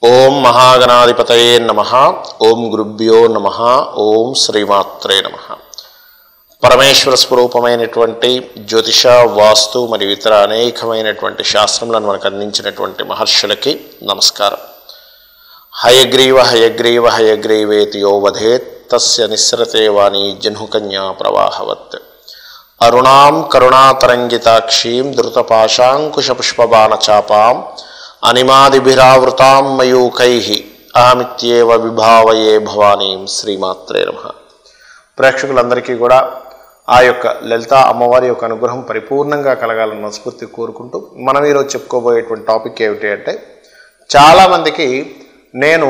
ఓం మహాగణాధిపతయే నమ ఓం గురుభ్యో నమ ఓం శ్రీమాత్రే నమ పరమేశ్వర స్వరూపమైనటువంటి జ్యోతిష వాస్తు మరియు ఇతర అనేకమైనటువంటి శాస్త్రములను మనకు అందించినటువంటి మహర్షులకి నమస్కారం హయగ్రీవ హయగ్రీవ హయగ్రీవేతి యో వధేత్ తస్య నిస్సరతే వాణి జహ్నుకన్యా ప్రవాహవత్ అరుణాం కరుణాతరంగితాక్షీం ధృతపాశాంకుశపుష్పబాణచాపాం అనిమాదిభిరావృతాం మయూకై అహమిత్యేవ విభావయే భవానీం శ్రీమాత్రే నమ ప్రేక్షకులందరికీ కూడా ఆ యొక్క లలిత అమ్మవారి యొక్క అనుగ్రహం పరిపూర్ణంగా కలగాలని మనస్ఫూర్తి కోరుకుంటూ మనం ఈరోజు చెప్పుకోబోయేటువంటి టాపిక్ ఏమిటి అంటే చాలామందికి నేను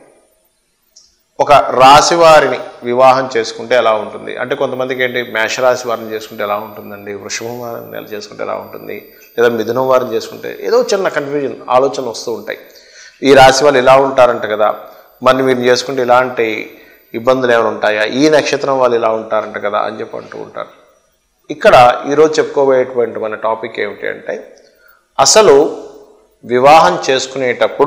ఒక రాశి వారిని వివాహం చేసుకుంటే ఎలా ఉంటుంది అంటే కొంతమందికి ఏంటి మేషరాశి వారిని చేసుకుంటే ఎలా ఉంటుందండి వృషభం వారిని నెల చేసుకుంటే ఎలా ఉంటుంది లేదా మిథునం వారిని చేసుకుంటే ఏదో చిన్న కన్ఫ్యూజన్ ఆలోచనలు వస్తూ ఉంటాయి ఈ రాశి వాళ్ళు ఇలా ఉంటారంట కదా మరి మీరు చేసుకుంటే ఇలాంటి ఇబ్బందులు ఏమైనా ఉంటాయా ఈ నక్షత్రం వాళ్ళు ఇలా ఉంటారంట కదా అని చెప్పి అంటూ ఉంటారు ఇక్కడ ఈరోజు చెప్పుకోబోయేటువంటి మన టాపిక్ ఏమిటి అంటే అసలు వివాహం చేసుకునేటప్పుడు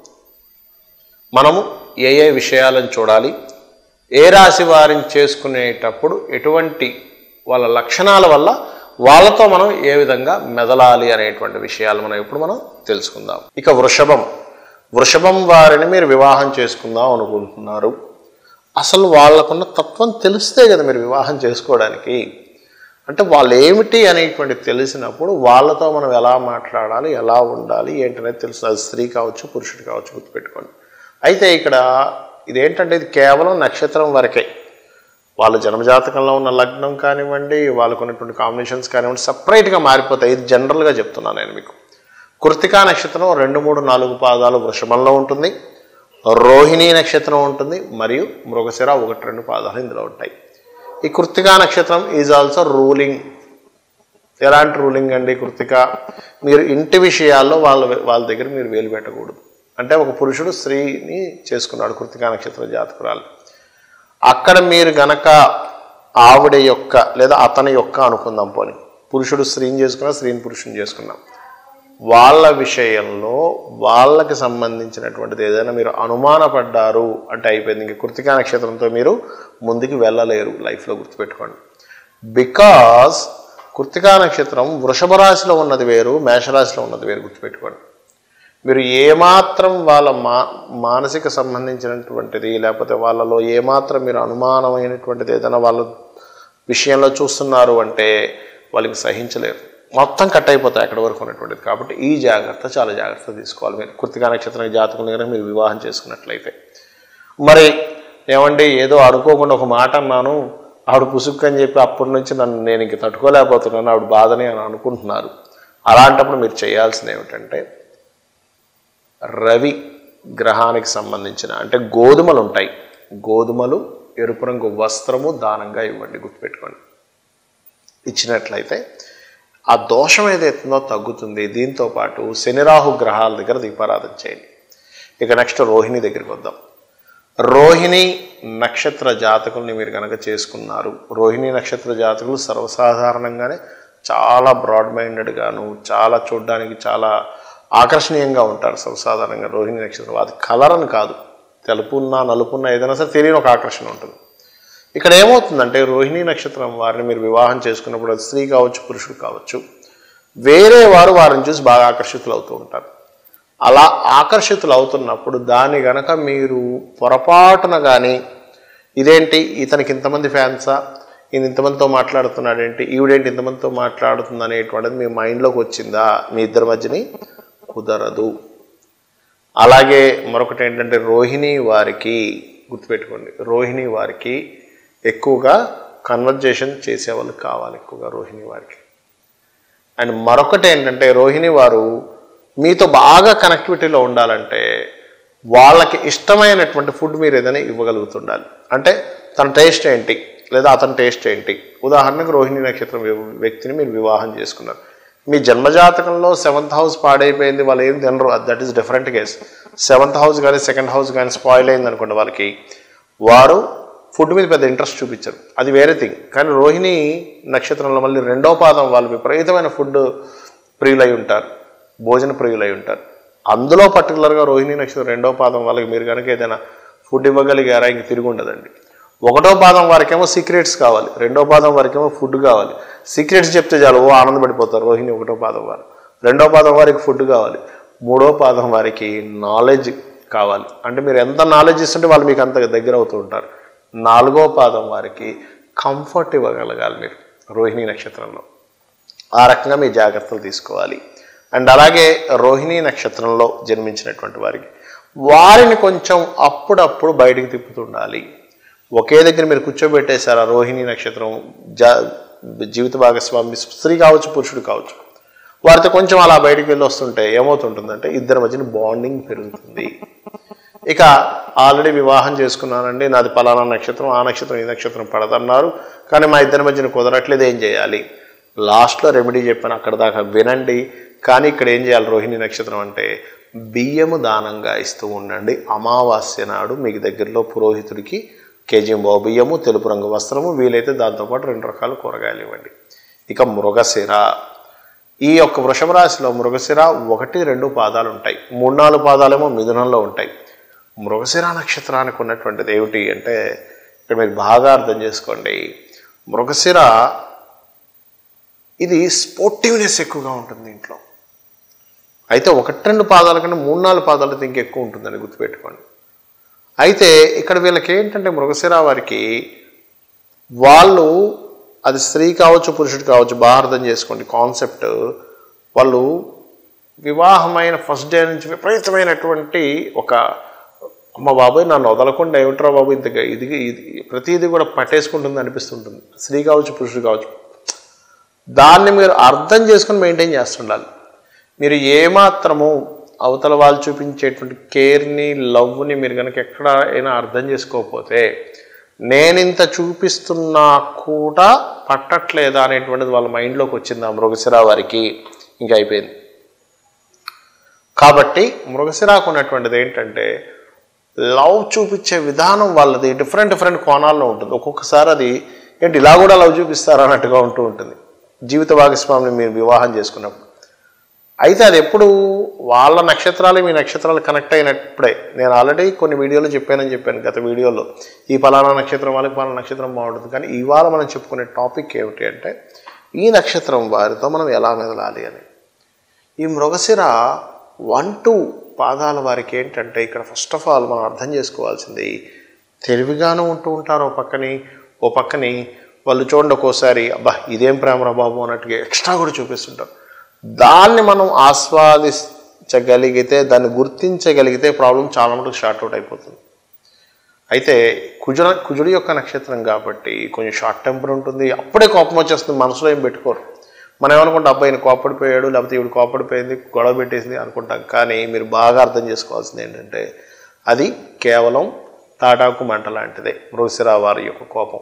మనము ఏ ఏ విషయాలను చూడాలి ఏ రాశి వారిని చేసుకునేటప్పుడు ఎటువంటి వాళ్ళ లక్షణాల వల్ల వాళ్ళతో మనం ఏ విధంగా మెదలాలి అనేటువంటి విషయాలు మనం ఇప్పుడు మనం తెలుసుకుందాం ఇక వృషభం వృషభం వారిని మీరు వివాహం చేసుకుందాం అనుకుంటున్నారు అసలు వాళ్ళకున్న తత్వం తెలిస్తే కదా మీరు వివాహం చేసుకోవడానికి అంటే వాళ్ళు ఏమిటి అనేటువంటి తెలిసినప్పుడు వాళ్ళతో మనం ఎలా మాట్లాడాలి ఎలా ఉండాలి ఏంటనేది తెలుసు అది స్త్రీ కావచ్చు పురుషుడు కావచ్చు గుర్తుపెట్టుకోండి అయితే ఇక్కడ ఇదేంటంటే ఇది కేవలం నక్షత్రం వరకే వాళ్ళ జన్మజాతకంలో ఉన్న లగ్నం కానివ్వండి వాళ్ళకు ఉన్నటువంటి కాంబినేషన్స్ కానివ్వండి సపరేట్గా మారిపోతాయి ఇది జనరల్గా చెప్తున్నాను నేను మీకు కృతికా నక్షత్రం రెండు మూడు నాలుగు పాదాలు వృషభంలో ఉంటుంది రోహిణీ నక్షత్రం ఉంటుంది మరియు మృగశిర ఒకటి రెండు పాదాలు ఇందులో ఉంటాయి ఈ కృతికా నక్షత్రం ఈజ్ ఆల్సో రూలింగ్ ఎలాంటి రూలింగ్ అండి కృతిక మీరు ఇంటి విషయాల్లో వాళ్ళ వాళ్ళ దగ్గర మీరు వేలు పెట్టకూడదు అంటే ఒక పురుషుడు స్త్రీని చేసుకున్నాడు కృతికా నక్షత్ర జాతకురాలు అక్కడ మీరు గనక ఆవిడ యొక్క లేదా అతని యొక్క అనుకుందాం పోని పురుషుడు స్త్రీని చేసుకున్నా స్త్రీని పురుషుని చేసుకున్నాం వాళ్ళ విషయంలో వాళ్ళకి సంబంధించినటువంటిది ఏదైనా మీరు అనుమానపడ్డారు అంటే అయిపోయింది ఇంక కృతికా నక్షత్రంతో మీరు ముందుకు వెళ్ళలేరు లైఫ్లో గుర్తుపెట్టుకోండి బికాస్ కృతికా నక్షత్రం వృషభ రాశిలో ఉన్నది వేరు మేషరాశిలో ఉన్నది వేరు గుర్తుపెట్టుకోండి మీరు ఏమాత్రం వాళ్ళ మా మానసిక సంబంధించినటువంటిది లేకపోతే వాళ్ళలో ఏమాత్రం మీరు అనుమానమైనటువంటిది ఏదైనా వాళ్ళ విషయంలో చూస్తున్నారు అంటే వాళ్ళకి సహించలేరు మొత్తం కట్ అయిపోతాయి అక్కడి వరకు ఉన్నటువంటిది కాబట్టి ఈ జాగ్రత్త చాలా జాగ్రత్త తీసుకోవాలి మీరు కృతికా నక్షత్రం జాతకం కనుక మీరు వివాహం చేసుకున్నట్లయితే మరి ఏమండి ఏదో అనుకోకుండా ఒక మాట అన్నాను ఆవిడ పుసుక్కు అని చెప్పి అప్పటి నుంచి నన్ను నేను ఇంక తట్టుకోలేకపోతున్నాను ఆవిడ బాధని అని అనుకుంటున్నారు అలాంటప్పుడు మీరు చేయాల్సింది ఏమిటంటే రవి గ్రహానికి సంబంధించిన అంటే గోధుమలు ఉంటాయి గోధుమలు ఎరుపు రంగు వస్త్రము దానంగా ఇవ్వండి గుర్తుపెట్టుకోండి ఇచ్చినట్లయితే ఆ దోషం ఏదైతుందో తగ్గుతుంది దీంతో పాటు శనిరాహు గ్రహాల దగ్గర దీపారాధన చేయండి ఇక నెక్స్ట్ రోహిణి దగ్గరికి వద్దాం రోహిణి నక్షత్ర జాతకుల్ని మీరు కనుక చేసుకున్నారు రోహిణి నక్షత్ర జాతకులు సర్వసాధారణంగానే చాలా బ్రాడ్ మైండెడ్గాను చాలా చూడడానికి చాలా ఆకర్షణీయంగా ఉంటారు సర్వసాధారణంగా రోహిణి నక్షత్రం అది కలర్ అని కాదు తెలుపున్నా నలుపున్నా ఏదైనా సరే తెలియని ఒక ఆకర్షణ ఉంటుంది ఇక్కడ ఏమవుతుందంటే రోహిణి నక్షత్రం వారిని మీరు వివాహం చేసుకున్నప్పుడు అది స్త్రీ కావచ్చు పురుషుడు కావచ్చు వేరే వారు వారిని చూసి బాగా ఆకర్షితులు అవుతూ ఉంటారు అలా ఆకర్షితులు అవుతున్నప్పుడు దాన్ని గనక మీరు పొరపాటున కానీ ఇదేంటి ఇతనికి ఇంతమంది ఫ్యాన్సా ఈయన ఇంతమందితో మాట్లాడుతున్నాడేంటి ఈవిడేంటి ఇంతమందితో మాట్లాడుతుంది అనేటువంటిది మీ మైండ్లోకి వచ్చిందా మీ ఇద్దరి మధ్యని కుదరదు అలాగే మరొకటి ఏంటంటే రోహిణి వారికి గుర్తుపెట్టుకోండి రోహిణి వారికి ఎక్కువగా కన్వర్జేషన్ చేసేవాళ్ళు కావాలి ఎక్కువగా రోహిణి వారికి అండ్ మరొకటి ఏంటంటే రోహిణి వారు మీతో బాగా కనెక్టివిటీలో ఉండాలంటే వాళ్ళకి ఇష్టమైనటువంటి ఫుడ్ మీరు ఏదైనా ఇవ్వగలుగుతుండాలి అంటే తన టేస్ట్ ఏంటి లేదా అతని టేస్ట్ ఏంటి ఉదాహరణకు రోహిణి నక్షత్రం వ్యక్తిని మీరు వివాహం చేసుకున్నారు మీ జన్మజాతకంలో సెవెంత్ హౌస్ పాడైపోయింది వాళ్ళు ఏం తినరు that is different case seventh house కానీ సెకండ్ హౌస్ కానీ స్పాయిల్ అయింది అనుకోండి వాళ్ళకి వారు ఫుడ్ మీద పెద్ద ఇంట్రెస్ట్ చూపించరు అది వేరే థింగ్ కానీ రోహిణి నక్షత్రంలో మళ్ళీ రెండో పాదం వాళ్ళు విపరీతమైన ఫుడ్ ప్రియులై ఉంటారు భోజన ప్రియులై ఉంటారు అందులో పర్టికులర్గా రోహిణి నక్షత్రం రెండో పాదం వాళ్ళకి మీరు కనుక ఏదైనా ఫుడ్ ఇవ్వగలిగారా ఇంక తిరిగి ఉండదండి ఒకటో పాదం వారికేమో సీక్రెట్స్ కావాలి రెండో పాదం వారికేమో ఫుడ్ కావాలి సీక్రెట్స్ చెప్తే చాలు ఓ ఆనందపడిపోతారు రోహిణి ఒకటో పాదం వారు రెండో పాదం వారికి ఫుడ్ కావాలి మూడో పాదం వారికి నాలెడ్జ్ కావాలి అంటే మీరు ఎంత నాలెడ్జ్ ఇస్తుంటే వాళ్ళు మీకు అంత దగ్గర అవుతూ ఉంటారు నాలుగో పాదం వారికి కంఫర్ట్ ఇవ్వగలగాలి మీరు రోహిణి నక్షత్రంలో ఆ రకంగా మీ జాగ్రత్తలు తీసుకోవాలి అండ్ అలాగే రోహిణీ నక్షత్రంలో జన్మించినటువంటి వారికి వారిని కొంచెం అప్పుడప్పుడు బయటికి తిప్పుతుండాలి ఒకే దగ్గర మీరు కూర్చోబెట్టేశారు ఆ రోహిణీ నక్షత్రం జా జీవిత భాగస్వామి స్త్రీ కావచ్చు పురుషుడు కావచ్చు వారితో కొంచెం అలా బయటికి వెళ్ళి వస్తుంటే ఏమవుతుంటుందంటే ఇద్దరి మధ్యన బాండింగ్ పెరుగుతుంది ఇక ఆల్రెడీ వివాహం చేసుకున్నానండి నాది పలానా నక్షత్రం ఆ నక్షత్రం ఈ నక్షత్రం పడదన్నారు కానీ మా ఇద్దరి మధ్యన కుదరట్లేదు ఏం చేయాలి లాస్ట్లో రెమెడీ చెప్పాను అక్కడ దాకా వినండి కానీ ఇక్కడ ఏం చేయాలి రోహిణి నక్షత్రం అంటే బియ్యము దానంగా ఇస్తూ ఉండండి అమావాస్య నాడు మీకు దగ్గరలో పురోహితుడికి కేజీ బావు బియ్యము తెలుపు రంగు వస్త్రము వీలైతే దాంతోపాటు రెండు రకాల కూరగాయలు ఇవ్వండి ఇక మృగశిర ఈ యొక్క వృషభ రాశిలో మృగశిర ఒకటి రెండు పాదాలు ఉంటాయి మూడు నాలుగు పాదాలేమో మిథునంలో ఉంటాయి మృగశిర నక్షత్రానికి ఉన్నటువంటిది ఏమిటి అంటే ఇక్కడ మీరు బాగా అర్థం చేసుకోండి మృగశిర ఇది స్పోర్టివ్నెస్ ఎక్కువగా ఉంటుంది ఇంట్లో అయితే ఒకటి రెండు పాదాల కంటే మూడు నాలుగు పాదాలతో ఇంకెక్కువ ఉంటుందని గుర్తుపెట్టుకోండి అయితే ఇక్కడ వీళ్ళకి ఏంటంటే మృగశిర వారికి వాళ్ళు అది స్త్రీ కావచ్చు పురుషుడు కావచ్చు బాగా అర్థం చేసుకోండి కాన్సెప్ట్ వాళ్ళు వివాహమైన ఫస్ట్ డే నుంచి విపరీతమైనటువంటి ఒక అమ్మ బాబాయ్ నన్ను వదలకుండా ఏమిట్రా బాబు ఇంత గ- ఇది ఇది ప్రతిదీ కూడా పట్టేసుకుంటుంది అనిపిస్తుంటుంది స్త్రీ కావచ్చు పురుషుడు కావచ్చు దాన్ని మీరు అర్థం చేసుకొని మెయింటైన్ చేస్తుండాలి మీరు ఏమాత్రము అవతల వాళ్ళు చూపించేటువంటి కేర్ని లవ్ని మీరు కనుక ఎక్కడ అయినా అర్థం చేసుకోకపోతే నేనింత చూపిస్తున్నా కూడా పట్టట్లేదా అనేటువంటిది వాళ్ళ మైండ్లోకి వచ్చింది ఆ మృగశిర వారికి ఇంకా అయిపోయింది కాబట్టి మృగశిరాకు ఉన్నటువంటిది ఏంటంటే లవ్ చూపించే విధానం వాళ్ళది డిఫరెంట్ డిఫరెంట్ కోణాల్లో ఉంటుంది ఒక్కొక్కసారి అది ఏంటి ఇలా కూడా లవ్ చూపిస్తారా అన్నట్టుగా ఉంటూ ఉంటుంది జీవిత భాగస్వామిని మీరు వివాహం చేసుకున్నప్పుడు అయితే అది ఎప్పుడు వాళ్ళ నక్షత్రాలు మీ నక్షత్రాలు కనెక్ట్ అయినప్పుడే నేను ఆల్రెడీ కొన్ని వీడియోలు చెప్పానని చెప్పాను గత వీడియోలో ఈ పలానా నక్షత్రం వాళ్ళకి పలానా నక్షత్రం బాగుంటుంది కానీ ఇవాళ మనం చెప్పుకునే టాపిక్ ఏమిటి అంటే ఈ నక్షత్రం వారితో మనం ఎలా మెదలాలి అని ఈ మృగశిర వన్ టూ పాదాల వారికి ఏంటంటే ఇక్కడ ఫస్ట్ ఆఫ్ ఆల్ మనం అర్థం చేసుకోవాల్సింది తెలివిగాను ఉంటూ ఉంటారు ఓ పక్కని ఓ పక్కని వాళ్ళు చూడండి ఒక్కోసారి అబ్బా ఇదేం ప్రేమరా బాబు అన్నట్టుగా ఎక్స్ట్రా కూడా చూపిస్తుంటారు దాన్ని మనం ఆస్వాదించగలిగితే దాన్ని గుర్తించగలిగితే ప్రాబ్లం చాలా మటుకు షార్ట్ అవుట్ అయిపోతుంది అయితే కుజుడ కుజుడి యొక్క నక్షత్రం కాబట్టి కొంచెం షార్ట్ టెంపర్ ఉంటుంది అప్పుడే కోపం వచ్చేస్తుంది మనసులో ఏం పెట్టుకోరు మనం ఏమనుకుంటాం అబ్బాయిని కోపడిపోయాడు లేకపోతే ఈవిడ కోపడిపోయింది గొడవ పెట్టేసింది అనుకుంటాం కానీ మీరు బాగా అర్థం చేసుకోవాల్సింది ఏంటంటే అది కేవలం తాటాకు మంట లాంటిదే మృగశిర వారి యొక్క కోపం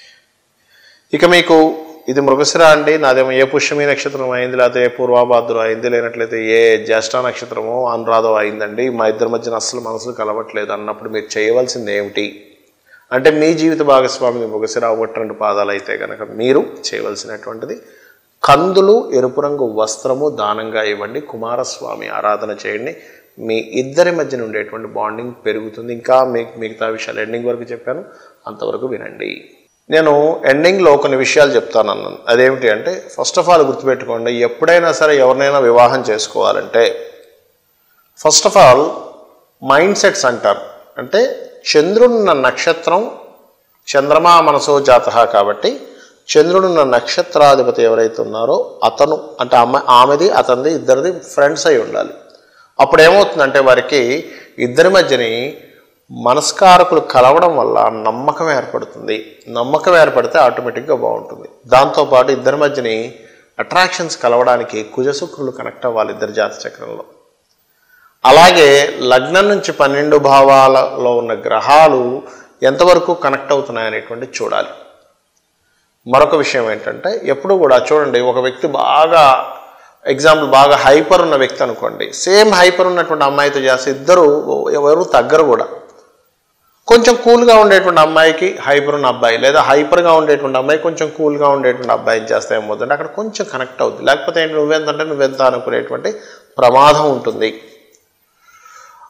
ఇక మీకు ఇది మృగశిర అండి నాదేమో ఏ పుష్యమి నక్షత్రం అయింది లేకపోతే ఏ పూర్వాభాద్రం అయింది లేనట్లయితే ఏ జ్యేష్ఠ నక్షత్రమో అనురాధం అయిందండి మా ఇద్దరి మధ్యన అస్సలు మనసులు కలవట్లేదు అన్నప్పుడు మీరు చేయవలసింది ఏమిటి అంటే మీ జీవిత భాగస్వామి మృగశిర ఒకటి రెండు పాదాలు అయితే కనుక మీరు చేయవలసినటువంటిది కందులు ఎరుపు రంగు వస్త్రము దానంగా ఇవ్వండి కుమారస్వామి ఆరాధన చేయండి మీ ఇద్దరి మధ్యన ఉండేటువంటి బాండింగ్ పెరుగుతుంది ఇంకా మీకు మిగతా విషయాలు ఎండింగ్ వరకు చెప్పాను అంతవరకు వినండి నేను ఎండింగ్లో కొన్ని విషయాలు చెప్తాను అన్నాను అదేమిటి అంటే ఫస్ట్ ఆఫ్ ఆల్ గుర్తుపెట్టుకోండి ఎప్పుడైనా సరే ఎవరినైనా వివాహం చేసుకోవాలంటే first of all mind sets అంటారు అంటే చంద్రుడున్న నక్షత్రం చంద్రమా మనసో జాత కాబట్టి చంద్రుడున్న నక్షత్రాధిపతి ఎవరైతే ఉన్నారో అతను అంటే అమ్మాయి ఆమెది అతనిది ఇద్దరిది ఫ్రెండ్స్ అయి ఉండాలి అప్పుడు ఏమవుతుందంటే వారికి ఇద్దరి మధ్యని మనస్కారకులు కలవడం వల్ల నమ్మకం ఏర్పడుతుంది నమ్మకం ఏర్పడితే ఆటోమేటిక్గా బాగుంటుంది దాంతోపాటు ఇద్దరి మధ్యని అట్రాక్షన్స్ కలవడానికి కుజశుక్రులు కనెక్ట్ అవ్వాలి ఇద్దరి జాతి చక్రంలో అలాగే లగ్నం నుంచి పన్నెండు భావాలలో ఉన్న గ్రహాలు ఎంతవరకు కనెక్ట్ అవుతున్నాయనేటువంటి చూడాలి మరొక విషయం ఏంటంటే ఎప్పుడు కూడా చూడండి ఒక వ్యక్తి బాగా ఎగ్జాంపుల్ బాగా హైపర్ ఉన్న వ్యక్తి అనుకోండి సేమ్ హైపర్ ఉన్నటువంటి అమ్మాయితో చేస్తే ఇద్దరు ఎవరు తగ్గరు కూడా కొంచెం కూల్గా ఉండేటువంటి అమ్మాయికి హైపర్ ఉన్న అబ్బాయి లేదా హైపర్గా ఉండేటువంటి అమ్మాయి కొంచెం కూల్గా ఉండేటువంటి అబ్బాయిని చేస్తే ఏమవుతుందంటే అక్కడ కొంచెం కనెక్ట్ అవుతుంది లేకపోతే ఏంటి నువ్వెంతంటే నువ్వెంత అనుకునేటువంటి ప్రమాదం ఉంటుంది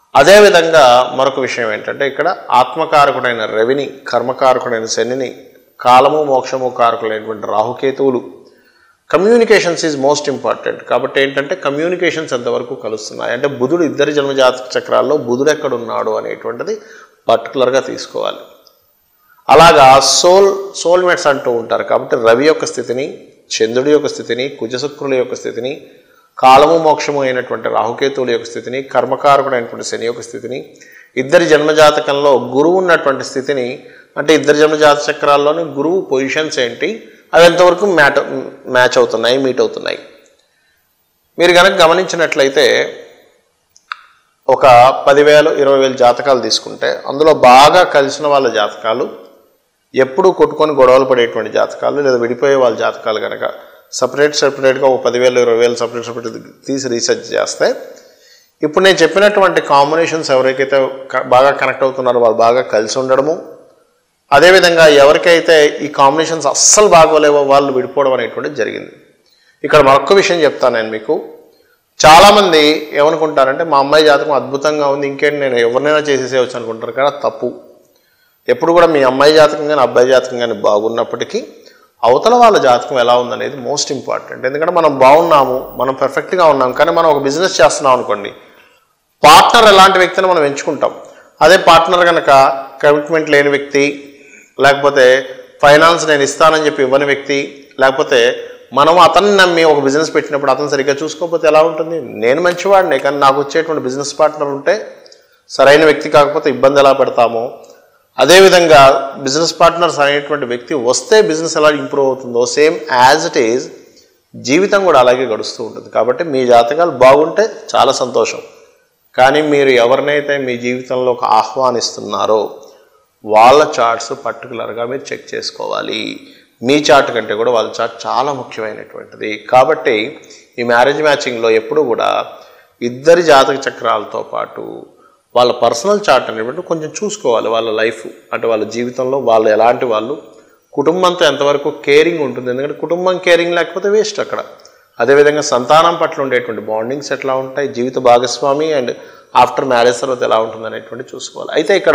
అదేవిధంగా మరొక విషయం ఏంటంటే ఇక్కడ ఆత్మకారకుడైన రవిని కర్మకారకుడైన శనిని కాలము మోక్షము కారకులైనటువంటి రాహుకేతువులు కమ్యూనికేషన్స్ ఈజ్ మోస్ట్ ఇంపార్టెంట్ కాబట్టి ఏంటంటే కమ్యూనికేషన్స్ ఎంతవరకు కలుస్తున్నాయి అంటే బుధుడు ఇద్దరి జన్మ జాతక చక్రాల్లో బుధుడు ఎక్కడున్నాడు అనేటువంటిది పర్టికులర్గా తీసుకోవాలి అలాగా సోల్ సోల్మేట్స్ అంటూ ఉంటారు కాబట్టి రవి యొక్క స్థితిని చంద్రుడి యొక్క స్థితిని కుజశుక్రుల యొక్క స్థితిని కాలము మోక్షము అయినటువంటి రాహుకేతువుల యొక్క స్థితిని కర్మకారకుడైనటువంటి శని యొక్క స్థితిని ఇద్దరి జన్మజాతకంలో గురువు ఉన్నటువంటి స్థితిని అంటే ఇద్దరి జన్మజాత చక్రాల్లోని గురువు పొజిషన్స్ ఏంటి అవి ఎంతవరకు మ్యాట్ మ్యాచ్ అవుతున్నాయి మీట్ అవుతున్నాయి మీరు కనుక గమనించినట్లయితే ఒక పదివేలు ఇరవై వేలు జాతకాలు తీసుకుంటే అందులో బాగా కలిసిన వాళ్ళ జాతకాలు ఎప్పుడూ కొట్టుకొని గొడవలు పడేటువంటి జాతకాలు లేదా విడిపోయే వాళ్ళ జాతకాలు కనుక సపరేట్ సపరేట్గా ఒక పదివేలు ఇరవై వేలు సపరేట్ సపరేట్ తీసి రీసెర్చ్ చేస్తే ఇప్పుడు నేను చెప్పినటువంటి కాంబినేషన్స్ ఎవరికైతే క- బాగా కనెక్ట్ అవుతున్నారో వాళ్ళు బాగా కలిసి ఉండడము అదేవిధంగా ఎవరికైతే ఈ కాంబినేషన్స్ అస్సలు బాగోలేవో వాళ్ళు విడిపోవడం అనేటువంటిది జరిగింది ఇక్కడ మరొక విషయం చెప్తాను నేను మీకు చాలామంది ఏమనుకుంటారంటే మా అమ్మాయి జాతకం అద్భుతంగా ఉంది ఇంకేంటి నేను ఎవరినైనా చేసేసేయచ్చు అనుకుంటారు కదా తప్పు ఎప్పుడు కూడా మీ అమ్మాయి జాతకం కానీ అబ్బాయి జాతకం కానీ బాగున్నప్పటికీ అవతల వాళ్ళ జాతకం ఎలా ఉందనేది మోస్ట్ ఇంపార్టెంట్ ఎందుకంటే మనం బాగున్నాము మనం పర్ఫెక్ట్గా ఉన్నాం కానీ మనం ఒక బిజినెస్ చేస్తున్నాం అనుకోండి పార్ట్నర్ ఎలాంటి వ్యక్తిని మనం ఎంచుకుంటాం అదే పార్ట్నర్ కనుక కమిట్మెంట్ లేని వ్యక్తి లేకపోతే ఫైనాన్స్ నేను ఇస్తానని చెప్పి ఇవ్వని వ్యక్తి లేకపోతే మనం అతన్ని నమ్మి ఒక బిజినెస్ పెట్టినప్పుడు అతను సరిగ్గా చూసుకోకపోతే ఎలా ఉంటుంది నేను మంచివాడినే కానీ నాకు వచ్చేటువంటి బిజినెస్ పార్ట్నర్ ఉంటే సరైన వ్యక్తి కాకపోతే ఇబ్బంది ఎలా పడతామో అదేవిధంగా బిజినెస్ పార్ట్నర్స్ అనేటువంటి వ్యక్తి వస్తే బిజినెస్ ఎలా ఇంప్రూవ్ అవుతుందో సేమ్ యాజ్ ఇట్ ఈజ్ జీవితం కూడా అలాగే గడుస్తూ ఉంటుంది కాబట్టి మీ జాతకాలు బాగుంటే చాలా సంతోషం కానీ మీరు ఎవరినైతే మీ జీవితంలోకి ఆహ్వానిస్తున్నారో వాళ్ళ చార్ట్స్ పర్టికులర్గా మీరు చెక్ చేసుకోవాలి మీ చార్ట్ కంటే కూడా వాళ్ళ చార్ట్ చాలా ముఖ్యమైనటువంటిది కాబట్టి ఈ మ్యారేజ్ మ్యాచింగ్లో ఎప్పుడు కూడా ఇద్దరి జాతక చక్రాలతో పాటు వాళ్ళ పర్సనల్ చార్ట్ అనేటువంటి కొంచెం చూసుకోవాలి వాళ్ళ లైఫ్ అంటే వాళ్ళ జీవితంలో వాళ్ళు ఎలాంటి వాళ్ళు కుటుంబంతో ఎంతవరకు కేరింగ్ ఉంటుంది ఎందుకంటే కుటుంబం కేరింగ్ లేకపోతే వేస్ట్ అక్కడ అదేవిధంగా సంతానం పట్ల ఉండేటువంటి బాండింగ్స్ ఎట్లా ఉంటాయి జీవిత భాగస్వామి అండ్ ఆఫ్టర్ మ్యారేజ్ తర్వాత ఎలా ఉంటుంది అనేటువంటి చూసుకోవాలి అయితే ఇక్కడ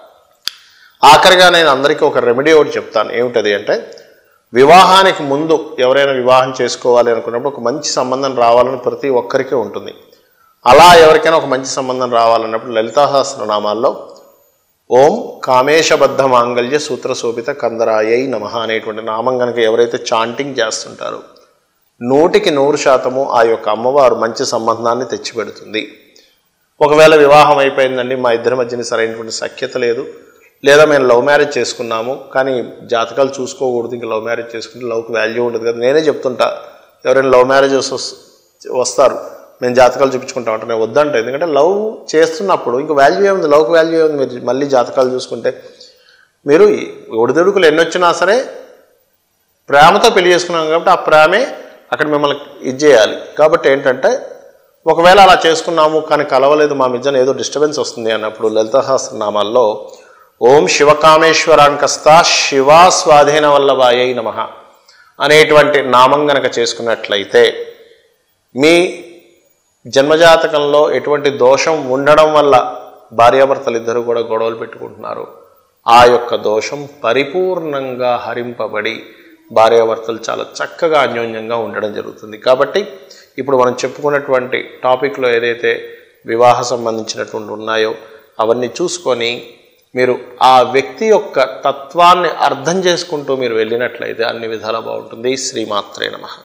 ఆఖరిగా నేను అందరికీ ఒక రెమెడీ ఒకటి చెప్తాను ఏమిటది అంటే వివాహానికి ముందు ఎవరైనా వివాహం చేసుకోవాలి అనుకున్నప్పుడు ఒక మంచి సంబంధం రావాలని ప్రతి ఒక్కరికి ఉంటుంది అలా ఎవరికైనా ఒక మంచి సంబంధం రావాలన్నప్పుడు లలితా సహస్రనామాల్లో ఓం కామేశబద్ధ మాంగళ్య సూత్ర శోభిత కందరాయై నమ అనేటువంటి నామం కనుక ఎవరైతే చాంటింగ్ చేస్తుంటారో నూటికి నూరు శాతము ఆ యొక్క అమ్మవారు మంచి సంబంధాన్ని తెచ్చిపెడుతుంది ఒకవేళ వివాహం అయిపోయిందండి మా ఇద్దరి మధ్యన సరైనటువంటి సఖ్యత లేదు లేదా మేము లవ్ మ్యారేజ్ చేసుకున్నాము కానీ జాతకాలు చూసుకోకూడదు ఇంకా లవ్ మ్యారేజ్ చేసుకుంటే లవ్కి వాల్యూ ఉంటుంది కదా నేనే చెప్తుంటా ఎవరైనా లవ్ మ్యారేజెస్ వస్తారు మేము జాతకాలు చూపించుకుంటాం అంటే నేను వద్దంట ఎందుకంటే లవ్ చేస్తున్నప్పుడు ఇంకా వాల్యూ ఏముంది లవ్కి వాల్యూ ఏముంది మీరు మళ్ళీ జాతకాలు చూసుకుంటే మీరు ఈ ఒడిదుడుకులు ఎన్ని వచ్చినా సరే ప్రేమతో పెళ్లి చేసుకున్నాం కాబట్టి ఆ ప్రేమే అక్కడ మిమ్మల్ని ఇది చేయాలి కాబట్టి ఏంటంటే ఒకవేళ అలా చేసుకున్నాము కానీ కలవలేదు మా మధ్యన ఏదో డిస్టర్బెన్స్ వస్తుంది అన్నప్పుడు లలిత సహస్రనామాల్లో ఓం శివకామేశ్వరాంకస్త శివా స్వాధీన వల్లభాయై నమ అనేటువంటి నామం గనక చేసుకున్నట్లయితే మీ జన్మజాతకంలో ఎటువంటి దోషం ఉండడం వల్ల భార్యాభర్తలు ఇద్దరు కూడా గొడవలు పెట్టుకుంటున్నారు ఆ యొక్క దోషం పరిపూర్ణంగా హరింపబడి భార్యాభర్తలు చాలా చక్కగా అన్యోన్యంగా ఉండడం జరుగుతుంది కాబట్టి ఇప్పుడు మనం చెప్పుకున్నటువంటి టాపిక్లో ఏదైతే వివాహ సంబంధించినటువంటి ఉన్నాయో అవన్నీ చూసుకొని మీరు ఆ వ్యక్తి యొక్క తత్వాన్ని అర్థం చేసుకుంటూ మీరు వెళ్ళినట్లయితే అన్ని విధాలా బాగుంటుంది శ్రీమాత్రే నమ